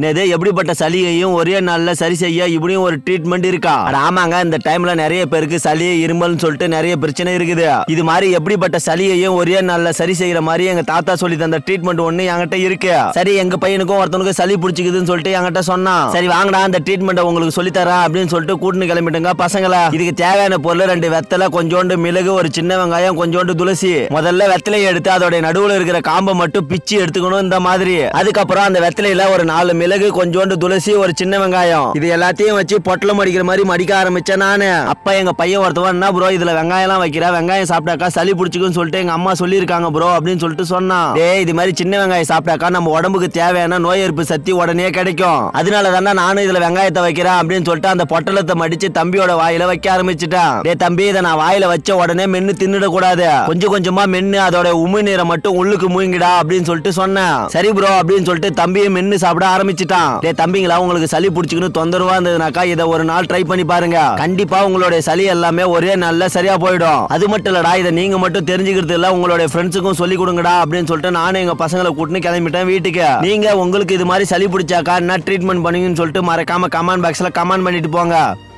நேது எப்படிப்பட்ட சளியையும் ஒரே நாள்ல சரி செய்ய இப்படியும் ஒரு ட்ரீட்மெண்ட் இருக்கா அட ஆமாங்க இந்த டைம்ல நிறைய பேருக்கு சளி இருமல்னு சொல்லிட்டு நிறைய பிரச்சனை இருக்குது இது மாதிரி எப்படிப்பட்ட சளியையும் ஒரே நாள்ல சரி செய்யற மாதிரி எங்க தாத்தா சொல்லி தந்த ட்ரீட்மெண்ட் ஒண்ணு என்கிட்ட இருக்கு சரி எங்க பையனுக்கும் ஒருத்தனுக்கு சளி பிடிச்சிக்குதுன்னு சொல்லிட்டு என்கிட்ட சொன்னான் சரி வாங்கடா அந்த ட்ரீட்மெண்ட் உங்களுக்கு சொல்லி தரேன் அப்படின்னு சொல்லிட்டு கூட்டின்னு கிளம்பிட்டுங்க பசங்களா இதுக்கு தேவையான பொருள் ரெண்டு வெத்தலை கொஞ்சோண்டு மிளகு ஒரு சின்ன வெங்காயம் கொஞ்சோண்டு துளசி முதல்ல வெத்தலையை எடுத்து அதோட நடுவுல இருக்கிற காம்பை மட்டும் பிச்சு எடுத்துக்கணும் இந்த மாதிரி அதுக்கப்புறம் அந்த வெத்தலையில ஒரு நாலு மிளகு கொஞ்சோண்டு துளசி ஒரு சின்ன வெங்காயம் இது எல்லாத்தையும் வச்சு பொட்டலம் அடிக்கிற மாதிரி மடிக்க ஆரம்பிச்சேன் நானு அப்ப எங்க பையன் ஒருத்தவன் என்ன ப்ரோ இதுல வெங்காயம் எல்லாம் வைக்கிற வெங்காயம் சாப்பிட்டாக்கா சளி பிடிச்சிக்குன்னு சொல்லிட்டு எங்க அம்மா சொல்லியிருக்காங்க ப்ரோ அப்படின்னு சொல்லிட்டு சொன்னான் டேய் இது மாதிரி சின்ன வெங்காயம் சாப்பிட்டாக்கா நம்ம உடம்புக்கு தேவையான நோய் எதிர்ப்பு சக்தி உடனே கிடைக்கும் அதனால தானே நானும் இதுல வெங்காயத்தை வைக்கிறேன் அப்படின்னு சொல்லிட்டு அந்த பொட்டலத்தை மடிச்சு தம்பியோட வாயில வைக்க ஆரம்பிச்சுட்டேன் டேய் தம்பி இதை நான் வாயில வச்ச உடனே மென்னு தின்னுட கூடாது கொஞ்சம் கொஞ்சமா மென்னு அதோட உமிழ்நீரை மட்டும் உள்ளுக்கு மூங்கிடா அப்படின்னு சொல்லிட்டு சொன்னேன் சரி ப்ரோ அப்படின்னு சொல்லிட்டு தம்பியை மென்னு சாப்பிட ஆரம்பிச்சிட்டான் டேய் தம்பிங்களா உங்களுக்கு சளி பிடிச்சிக்கணும் தொந்தரவா இருந்ததுனாக்கா இதை ஒரு நாள் ட்ரை பண்ணி பாருங்க கண்டிப்பா உங்களுடைய சளி எல்லாமே ஒரே நாள்ல சரியா போயிடும் அது மட்டும் இல்லடா இதை நீங்க மட்டும் தெரிஞ்சுக்கிறது இல்ல உங்களுடைய ஃப்ரெண்ட்ஸுக்கும் சொல்லி கொடுங்கடா அப்படின்னு சொல்லிட்டு நானும் எங்க பசங்களை கூட்டின்னு கிளம்பிட்டேன் வீட்டுக்கு நீங்க உங்களுக்கு இது மாதிரி சளி பிடிச்சாக்கா என்ன ட்ரீட்மெண்ட் பண்ணுவீங்கன்னு சொல்லிட்டு மறக்காம கமெண்ட் பாக்ஸ்ல கமெண்ட் பண்ணிட்டு போங்க